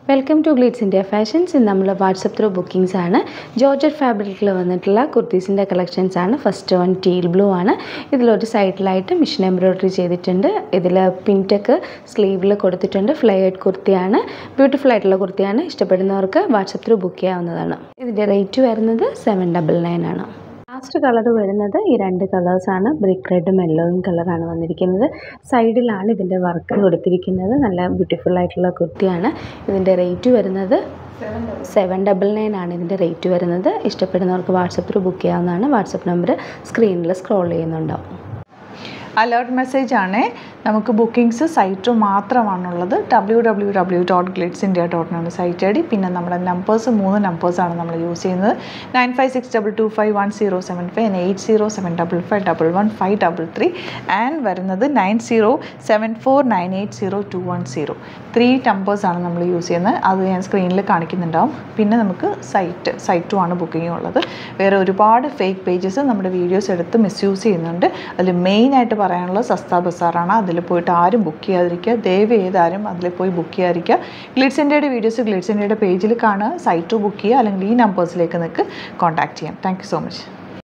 welcome to Glitz India fashions ഇന്ന് നമ്മൾ WhatsApp through bookings ആണ് ജോർജറ്റ് ഫാബ്രിക്കിൽ വന്നിട്ടുള്ള കുർത്തീസിൻ്റെ കളക്ഷൻസ് ആണ് ഫസ്റ്റ് വൺ ടീൽ ബ്ലൂ ആണ് ഇതിലൊരു സൈഡിലായിട്ട് മിഷൻ എംബ്രോയ്ഡറി ചെയ്തിട്ടുണ്ട് ഇതിൽ പിൻടെക്ക് സ്ലീവിൽ കൊടുത്തിട്ടുണ്ട് ഫ്ലൈഡ് കുർത്തിയാണ് ബ്യൂട്ടിഫുൾ ആയിട്ടുള്ള കുർത്തിയാണ് ഇഷ്ടപ്പെടുന്നവർക്ക് വാട്സപ്പ് ത്രൂ ബുക്ക് ചെയ്യാവുന്നതാണ് ഇതിൻ്റെ റേറ്റ് വരുന്നത് സെവൻ ഡബിൾ നയൻ ആണ് ലാസ്റ്റ് കളർ വരുന്നത് ഈ രണ്ട് കളേഴ്സാണ് ബ്രിക്ക് റെഡും യെല്ലോയും കളറാണ് വന്നിരിക്കുന്നത് സൈഡിലാണ് ഇതിൻ്റെ വർക്ക് കൊടുത്തിരിക്കുന്നത് നല്ല ബ്യൂട്ടിഫുൾ ആയിട്ടുള്ള കുർത്തിയാണ് ഇതിൻ്റെ റേറ്റ് വരുന്നത് സെവൻ ഡബിൾ നയൻ ആണ് ഇതിൻ്റെ റേറ്റ് വരുന്നത് ഇഷ്ടപ്പെടുന്നവർക്ക് വാട്സപ്പ് ത്രൂ ബുക്ക് ചെയ്യാവുന്നതാണ് വാട്സപ്പ് നമ്പർ സ്ക്രീനിൽ സ്ക്രോൾ ചെയ്യുന്നുണ്ടാവും അലേർട്ട് മെസ്സേജ് ആണ് നമുക്ക് ബുക്കിംഗ്സ് സൈറ്റ് മാത്രമാണുള്ളത് W W W dot Glitz India dot ആണ് സൈറ്റ് ഐ ഡി പിന്നെ നമ്മുടെ നമ്പേഴ്സ് മൂന്ന് നമ്പേഴ്സാണ് നമ്മൾ യൂസ് ചെയ്യുന്നത് nine five six double two five one zero seven five eight zero seven double five double one five double three and വരുന്നത് nine zero seven four nine eight zero two one zero three നമ്പേഴ്സാണ് നമ്മൾ use ചെയ്യുന്നത് അത് ഞാൻ സ്ക്രീനിൽ കാണിക്കുന്നുണ്ടാവും പിന്നെ നമുക്ക് site സൈറ്റും ആണ് ബുക്കിംഗ് ഉള്ളത് വേറെ ഒരുപാട് ഫേക്ക് പേജസ് നമ്മുടെ വീഡിയോസ് എടുത്ത് മിസ്യൂസ് ചെയ്യുന്നുണ്ട് അതിൽ മെയിനായിട്ട് പറയാനുള്ളത് സസ്ത ബസാറാണ് അതിൽ പോയിട്ട് ആരും ബുക്ക് ചെയ്യാതിരിക്കുക ദയവ് ഏതാരും അതിൽ പോയി ബുക്ക് ചെയ്യാതിരിക്കുക ഗ്ലിഡ്സ് ഇന്ത്യയുടെ വീഡിയോസ് ഗ്ലിഡ്സ് ഇന്ത്യയുടെ പേജിൽ കാണുക സൈറ്റ് ബുക്ക് ചെയ്യുക അല്ലെങ്കിൽ ഈ നമ്പേഴ്സിലേക്ക് നിങ്ങൾക്ക് കോൺടാക്ട് ചെയ്യാം താങ്ക് സോ മച്ച്